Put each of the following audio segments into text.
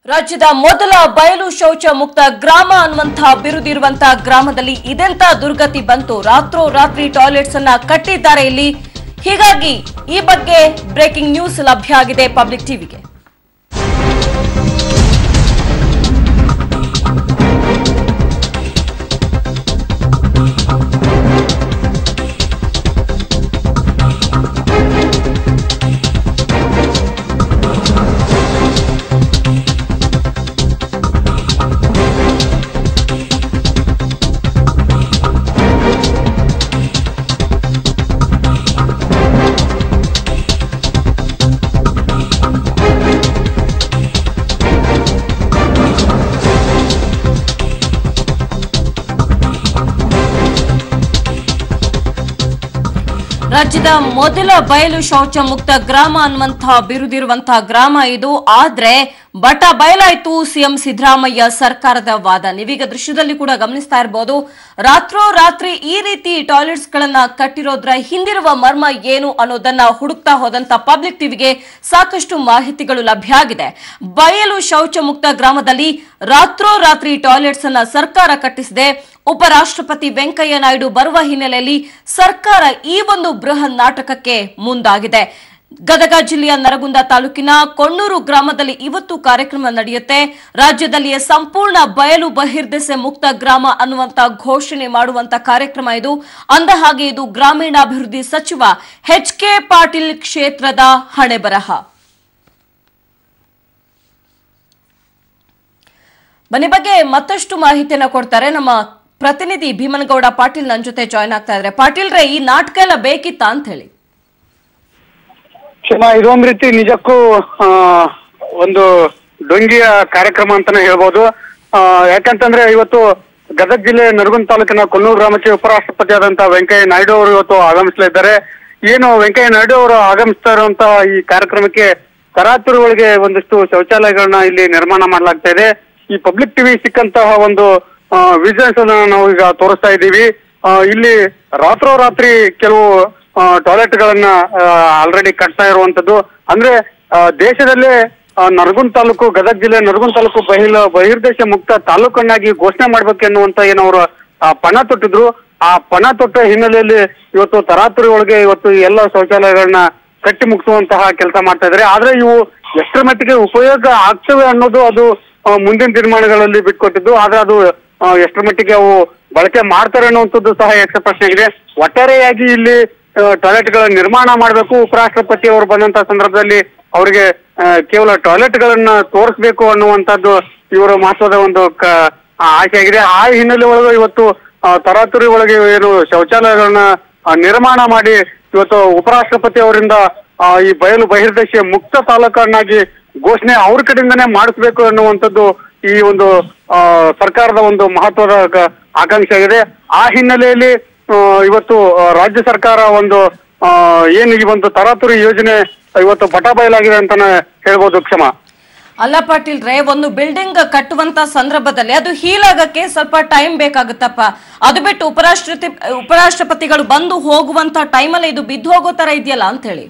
ರಾಜ್ಯದ ಮೊದಲ ಬಯಲು ಶೌಚ ಮುಕ್ತ ಗ್ರಾಮ ಅನ್ನುವಂತಹ ಬಿರುದಿರುವಂತಹ ಗ್ರಾಮದಲ್ಲಿ ಇದೆಂತ ದುರ್ಗತಿ ಬಂತು ರಾತ್ರೋರಾತ್ರಿ ಟಾಯ್ಲೆಟ್ಸ್ ಅನ್ನ ಕಟ್ಟಿದ್ದಾರೆ ಇಲ್ಲಿ ಹೀಗಾಗಿ ಈ ಬಗ್ಗೆ ಬ್ರೇಕಿಂಗ್ ನ್ಯೂಸ್ ಲಭ್ಯ ಆಗಿದೆ ಪಬ್ಲಿಕ್ ಟಿವಿಗೆ ರಾಜ್ಯದ ಮೊದಲ ಬಯಲು ಶೌಚ ಮುಕ್ತ ಗ್ರಾಮ ಅನ್ನುವಂತಹ ಬಿರುದಿರುವಂತಹ ಗ್ರಾಮ ಇದು ಆದ್ರೆ ಬಟ ಬಯಲಾಯ್ತು ಸಿಎಂ ಸಿದ್ದರಾಮಯ್ಯ ಸರ್ಕಾರದ ವಾದ ನೀವೀಗ ದೃಶ್ಯದಲ್ಲಿ ಕೂಡ ಗಮನಿಸ್ತಾ ಇರಬಹುದು ರಾತ್ರೋರಾತ್ರಿ ಈ ರೀತಿ ಟಾಯ್ಲೆಟ್ಸ್ ಗಳನ್ನ ಕಟ್ಟಿರೋದ್ರ ಹಿಂದಿರುವ ಮರ್ಮ ಏನು ಅನ್ನೋದನ್ನ ಹುಡುಕ್ತಾ ಹೋದಂತ ಪಬ್ಲಿಕ್ ಟಿವಿಗೆ ಸಾಕಷ್ಟು ಮಾಹಿತಿಗಳು ಲಭ್ಯ ಆಗಿದೆ ಬಯಲು ಶೌಚ ಮುಕ್ತ ಗ್ರಾಮದಲ್ಲಿ ರಾತ್ರೋರಾತ್ರಿ ಟಾಯ್ಲೆಟ್ಸ್ ಅನ್ನ ಸರ್ಕಾರ ಕಟ್ಟಿಸಿದೆ ಉಪರಾಷ್ಟ್ರಪತಿ ವೆಂಕಯ್ಯ ನಾಯ್ಡು ಬರುವ ಹಿನ್ನೆಲೆಯಲ್ಲಿ ಸರ್ಕಾರ ಈ ಒಂದು ಬೃಹತ್ ನಾಟಕಕ್ಕೆ ಮುಂದಾಗಿದೆ ಗದಗ ಜಿಲ್ಲೆಯ ನರಗುಂದ ತಾಲೂಕಿನ ಕೊಣ್ಣೂರು ಗ್ರಾಮದಲ್ಲಿ ಇವತ್ತು ಕಾರ್ಯಕ್ರಮ ನಡೆಯುತ್ತೆ ರಾಜ್ಯದಲ್ಲಿಯೇ ಸಂಪೂರ್ಣ ಬಯಲು ಬಹಿರ್ದೆಸೆ ಮುಕ್ತ ಗ್ರಾಮ ಅನ್ನುವಂತ ಘೋಷಣೆ ಮಾಡುವಂತ ಕಾರ್ಯಕ್ರಮ ಇದು ಅಂದ ಹಾಗೆ ಇದು ಗ್ರಾಮೀಣಾಭಿವೃದ್ಧಿ ಸಚಿವ ಎಚ್ ಕೆ ಪಾಟೀಲ್ ಕ್ಷೇತ್ರದ ಹಣೆಬರಹ ಮನೆ ಬಗ್ಗೆ ಮತ್ತಷ್ಟು ಮಾಹಿತಿಯನ್ನ ಕೊಡ್ತಾರೆ ನಮ್ಮ ಪ್ರತಿನಿಧಿ ಭೀಮನಗೌಡ ಪಾಟೀಲ್ ನನ್ನ ಜೊತೆ ಜಾಯ್ನ್ ಆಗ್ತಾ ಇದ್ದಾರೆ ಪಾಟೀಲ್ ರೇ ಈ ನಾಟಕ ಎಲ್ಲ ಬೇಕಿತ್ತಾ ಅಂತ ಹೇಳಿ ಕ್ಷಮ ಇದೊಂದ್ ರೀತಿ ನಿಜಕ್ಕೂ ಆ, ಒಂದು ಡೊಂಗಿಯ ಕಾರ್ಯಕ್ರಮ ಅಂತಾನೆ ಹೇಳ್ಬೋದು ಆ, ಯಾಕಂತಂದ್ರೆ ಇವತ್ತು ಗದಗ ಜಿಲ್ಲೆ ನರಗುಂದ ತಾಲೂಕಿನ ಕೊಲ್ಲೂರು ಗ್ರಾಮಕ್ಕೆ ಉಪರಾಷ್ಟ್ರಪತಿ ಆದಂತ ವೆಂಕಯ್ಯ ನಾಯ್ಡು ಅವರು ಇವತ್ತು ಆಗಮಿಸಲಿದ್ದಾರೆ ಏನು ವೆಂಕಯ್ಯ ನಾಯ್ಡು ಅವರು ಆಗಮಿಸ್ತಾ ಇರುವಂತ ಈ ಕಾರ್ಯಕ್ರಮಕ್ಕೆ ತರಾತುರಿ ಒಳಗೆ ಒಂದಿಷ್ಟು ಶೌಚಾಲಯಗಳನ್ನ ಇಲ್ಲಿ ನಿರ್ಮಾಣ ಮಾಡಲಾಗ್ತಾ ಇದೆ ಈ ಪಬ್ಲಿಕ್ ಟಿವಿ ಸಿಕ್ಕಂತಹ ಒಂದು ವಿಜನ್ಸ್ ಅನ್ನ ನಾವು ಈಗ ತೋರಿಸ್ತಾ ಇದ್ದೀವಿ ಆ, ಇಲ್ಲಿ ರಾತ್ರೋರಾತ್ರಿ ಕೆಲವು ಟಾಯ್ಲೆಟ್ ಗಳನ್ನ ಆಲ್ರೆಡಿ ಕಟ್ತಾ ಇರುವಂತದ್ದು ಅಂದ್ರೆ ಆ, ದೇಶದಲ್ಲೇ ಆ, ನರಗುಂದ ತಾಲೂಕು ಗದಗ ಜಿಲ್ಲೆ ನರಗುಂದ ತಾಲೂಕು ಬಹಿಲ ಬಹಿರ್ದೇಶ ಮುಕ್ತ ತಾಲೂಕನ್ನಾಗಿ ಘೋಷಣೆ ಮಾಡ್ಬೇಕೆನ್ನುವಂತ ಏನವರು ಪಣ ತೊಟ್ಟಿದ್ರು ಆ ಪಣ ತೊಟ್ಟ ಹಿನ್ನೆಲೆಯಲ್ಲಿ ಇವತ್ತು ತರಾತುರಿ ಒಳಗೆ ಇವತ್ತು ಈ ಎಲ್ಲ ಶೌಚಾಲಯಗಳನ್ನ ಕಟ್ಟಿ ಮುಗಿಸುವಂತಹ ಕೆಲಸ ಮಾಡ್ತಾ ಇದ್ದಾರೆ ಆದ್ರೆ ಇವು ಎಷ್ಟರ ಮಟ್ಟಿಗೆ ಉಪಯೋಗ ಆಗ್ತವೆ ಅನ್ನೋದು ಅದು ಆ, ಮುಂದಿನ ತೀರ್ಮಾನಗಳಲ್ಲಿ ಬಿಟ್ಕೊಟ್ಟಿದ್ದು ಆದ್ರೆ ಅದು ಆ, ಎಷ್ಟರ ಮಟ್ಟಿಗೆ ಅವು ಬಳಕೆ ಮಾಡ್ತಾರೆ ಅನ್ನುವಂಥದ್ದು ಸಹ ಯಕ್ಷ ಪ್ರಶ್ನೆ ಆಗಿದೆ ಒಟ್ಟಾರೆಯಾಗಿ ಇಲ್ಲಿ ಟಾಯ್ಲೆಟ್ ಗಳ ನಿರ್ಮಾಣ ಮಾಡಬೇಕು ಉಪರಾಷ್ಟ್ರಪತಿ ಅವರು ಬಂದಂತ ಸಂದರ್ಭದಲ್ಲಿ ಅವರಿಗೆ ಆ, ಕೇವಲ ಟಾಯ್ಲೆಟ್ ಗಳನ್ನ ತೋರಿಸ್ಬೇಕು ಅನ್ನುವಂಥದ್ದು ಇವರ ಮಹತ್ವದ ಒಂದು ಕ ಆ, ಆಸೆ ಆಗಿದೆ ಆ ಹಿನ್ನೆಲೆ ಒಳಗೆ ಇವತ್ತು ಆ, ತರಾತುರಿ ಒಳಗೆ ಏನು ಶೌಚಾಲಯಗಳನ್ನ ಆ, ನಿರ್ಮಾಣ ಮಾಡಿ ಇವತ್ತು ಉಪರಾಷ್ಟ್ರಪತಿ ಅವರಿಂದ ಆ, ಈ ಬಯಲು ಬಹಿರ್ದೇಶ ಮುಕ್ತ ತಾಲೂಕನ್ನಾಗಿ ಘೋಷಣೆ ಅವ್ರ ಕಡೆಯಿಂದನೇ ಮಾಡಿಸ್ಬೇಕು ಅನ್ನುವಂಥದ್ದು ಈ ಒಂದು ಆ, ಸರ್ಕಾರದ ಒಂದು ಮಹತ್ವದ ಕ- ಆಕಾಂಕ್ಷೆ ಆಗಿದೆ ಆ ಹಿನ್ನೆಲೆಯಲ್ಲಿ ಆ, ಇವತ್ತು ಆ, ರಾಜ್ಯ ಸರ್ಕಾರ ಒಂದು ಆ, ಏನು ಈ ಒಂದು ತರಾತುರಿ ಯೋಜನೆ ಇವತ್ತು ಬಟ ಬಯಲಾಗಿದೆ ಅಂತಾನೆ ಹೇಳ್ಬೋದು ಕ್ಷಮ ಅಲ್ಲ ಪಾಟೀಲ್ ರೇ ಒಂದು ಬಿಲ್ಡಿಂಗ್ ಕಟ್ಟುವಂತ ಸಂದರ್ಭದಲ್ಲಿ ಅದು ಹೀಲ್ ಆಗಕ್ಕೆ ಸ್ವಲ್ಪ ಟೈಮ್ ಬೇಕಾಗುತ್ತಪ್ಪ ಅದು ಬಿಟ್ಟು ಉಪರಾಷ್ಟ್ರಪತಿ ಉಪರಾಷ್ಟ್ರಪತಿಗಳು ಬಂದು ಹೋಗುವಂತ ಟೈಮಲ್ಲಿ ಇದು ಬಿದ್ದು ಹೋಗೋ ತರ ಇದೆಯಲ್ಲ ಅಂತ ಹೇಳಿ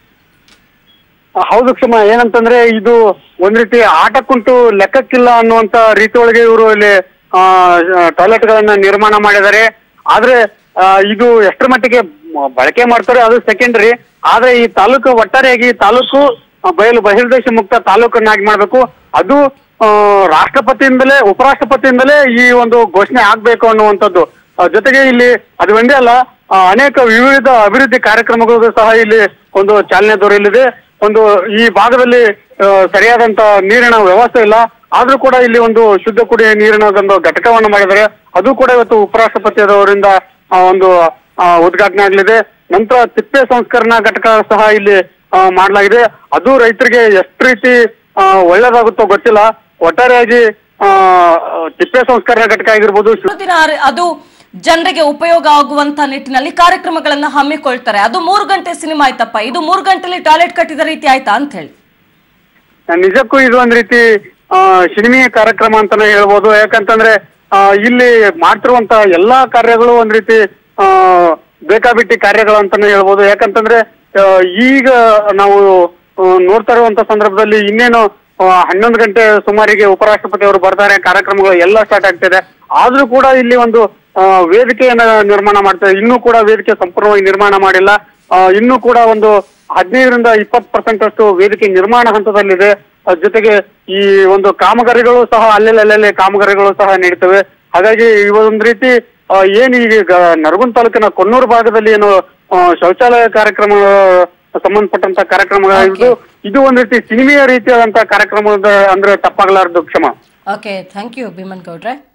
ಹೌದು ಕ್ಷಮ ಏನಂತಂದ್ರೆ ಇದು ಒಂದ್ ರೀತಿ ಆಟಕ್ಕುಂಟು ಲೆಕ್ಕಕ್ಕಿಲ್ಲ ಅನ್ನುವಂತ ರೀತಿ ಒಳಗೆ ಇವರು ಇಲ್ಲಿ ಟಾಯ್ಲೆಟ್ ಗಳನ್ನ ನಿರ್ಮಾಣ ಮಾಡಿದ್ದಾರೆ ಆದ್ರೆ ಆ, ಇದು ಎಷ್ಟರ ಮಟ್ಟಿಗೆ ಮ- ಬಳಕೆ ಮಾಡ್ತಾರೆ ಅದು ಸೆಕೆಂಡರಿ ಆದ್ರೆ ಈ ತಾಲೂಕು ಒಟ್ಟಾರೆಯಾಗಿ ಈ ತಾಲೂಕು ಆ, ಬಯಲು ಬಹಿರ್ದೇಶ ಮುಕ್ತ ತಾಲೂಕನ್ನಾಗಿ ಮಾಡ್ಬೇಕು ಅದು ಆ, ರಾಷ್ಟ್ರಪತಿಯಿಂದಲೇ ಉಪರಾಷ್ಟ್ರಪತಿಯಿಂದಲೇ ಈ ಒಂದು ಘೋಷಣೆ ಆಗ್ಬೇಕು ಅನ್ನುವಂಥದ್ದು ಆ, ಜೊತೆಗೆ ಇಲ್ಲಿ ಅದು ಒಂದೇ ಅಲ್ಲ ಆ, ಅನೇಕ ವಿವಿಧ ಅಭಿವೃದ್ಧಿ ಕಾರ್ಯಕ್ರಮಗಳಿಗೂ ಸಹ ಇಲ್ಲಿ ಒಂದು ಚಾಲನೆ ದೊರೆಯಲಿದೆ ಒಂದು ಈ ಭಾಗದಲ್ಲಿ ಆ, ಸರಿಯಾದಂತ ನೀರಿನ ವ್ಯವಸ್ಥೆ ಇಲ್ಲ ಆದ್ರೂ ಕೂಡ ಇಲ್ಲಿ ಒಂದು ಶುದ್ಧ ಕುಡಿಯ ನೀರಿನ ಒಂದು ಘಟಕವನ್ನು ಮಾಡಿದ್ದಾರೆ ಅದು ಕೂಡ ಇವತ್ತು ಉಪರಾಷ್ಟ್ರಪತಿಯವರಿಂದ ಆ, ಒಂದು ಆ, ಉದ್ಘಾಟನೆ ಆಗಲಿದೆ ನಂತರ ತಿಪ್ಪೆ ಸಂಸ್ಕರಣಾ ಘಟಕ ಸಹ ಇಲ್ಲಿ ಆ, ಮಾಡಲಾಗಿದೆ ಅದು ರೈತರಿಗೆ ಎಷ್ಟು ರೀತಿ ಆ, ಒಳ್ಳೇದಾಗುತ್ತೋ ಗೊತ್ತಿಲ್ಲ ಒಟ್ಟಾರೆಯಾಗಿ ಆ, ತಿಪ್ಪೆ ಸಂಸ್ಕರಣಾ ಘಟಕ ಆಗಿರ್ಬೋದು ಶು- ದಿನ ಅದು ಜನರಿಗೆ ಉಪಯೋಗ ಆಗುವಂತ ನಿಟ್ಟಿನಲ್ಲಿ ಕಾರ್ಯಕ್ರಮಗಳನ್ನ ಹಮ್ಮಿಕೊಳ್ತಾರೆ ಅದು ಮೂರು ಗಂಟೆ ಸಿನಿಮಾ ಆಯ್ತಪ್ಪ ಇದು ಮೂರು ಗಂಟೆಲಿ ಟಾಯ್ಲೆಟ್ ಕಟ್ಟಿದ ರೀತಿ ಆಯ್ತಾ ಅಂತ ಹೇಳಿ ನಿಜಕ್ಕೂ ಇದು ಒಂದ್ ರೀತಿ ಆ, ಸಿನಿಮೀಯ ಕಾರ್ಯಕ್ರಮ ಅಂತಾನೆ ಹೇಳ್ಬೋದು ಯಾಕಂತಂದ್ರೆ ಆ, ಇಲ್ಲಿ ಮಾಡ್ತಿರುವಂತ ಎಲ್ಲಾ ಕಾರ್ಯಗಳು ಒಂದ್ ರೀತಿ ಆ, ಬೇಕಾಬಿಟ್ಟಿ ಕಾರ್ಯಗಳು ಅಂತಾನೆ ಹೇಳ್ಬೋದು ಯಾಕಂತಂದ್ರೆ ಆ, ಈಗ ನಾವು ಆ, ನೋಡ್ತಾ ಇರುವಂತ ಸಂದರ್ಭದಲ್ಲಿ ಇನ್ನೇನು ಆ, ಹನ್ನೊಂದು ಗಂಟೆ ಸುಮಾರಿಗೆ ಉಪರಾಷ್ಟ್ರಪತಿ ಅವರು ಬರ್ತಾರೆ ಕಾರ್ಯಕ್ರಮಗಳು ಎಲ್ಲ ಸ್ಟಾರ್ಟ್ ಆಗ್ತಿದೆ ಆದ್ರೂ ಕೂಡ ಇಲ್ಲಿ ಒಂದು ಆ, ವೇದಿಕೆಯನ್ನ ನಿರ್ಮಾಣ ಮಾಡ್ತಾರೆ ಇನ್ನೂ ಕೂಡ ವೇದಿಕೆ ಸಂಪೂರ್ಣವಾಗಿ ನಿರ್ಮಾಣ ಮಾಡಿಲ್ಲ ಆ, ಇನ್ನೂ ಕೂಡ ಒಂದು ಹದಿನೈದರಿಂದ ಇಪ್ಪತ್ತು ಪರ್ಸೆಂಟ್ ಅಷ್ಟು ವೇದಿಕೆ ನಿರ್ಮಾಣ ಹಂತದಲ್ಲಿದೆ ಅದ್ರ ಜೊತೆಗೆ ಈ ಒಂದು ಕಾಮಗಾರಿಗಳು ಸಹ ಅಲ್ಲೆಲ್ಲ ಅಲ್ಲಲ್ಲಿ ಕಾಮಗಾರಿಗಳು ಸಹ ನಡೀತವೆ ಹಾಗಾಗಿ ಈ ಒಂದು ರೀತಿ ಆ, ಏನ್ ಈಗ ನರಗುಂದ ತಾಲೂಕಿನ ಕೊನ್ನೂರು ಭಾಗದಲ್ಲಿ ಏನು ಆ, ಶೌಚಾಲಯ ಕಾರ್ಯಕ್ರಮ ಸಂಬಂಧಪಟ್ಟಂತ ಕಾರ್ಯಕ್ರಮಗಳಿದ್ದು ಇದು ಒಂದು ರೀತಿ ಸಿನಿಮೆಯ ರೀತಿಯಾದಂತಹ ಕಾರ್ಯಕ್ರಮದ ಅಂದ್ರೆ ತಪ್ಪಾಗಲಾರದು ಕ್ಷಮ ಓಕೆ ಥ್ಯಾಂಕ್ ಯು ಭೀಮನ್ ಗೌಡ್ರೆ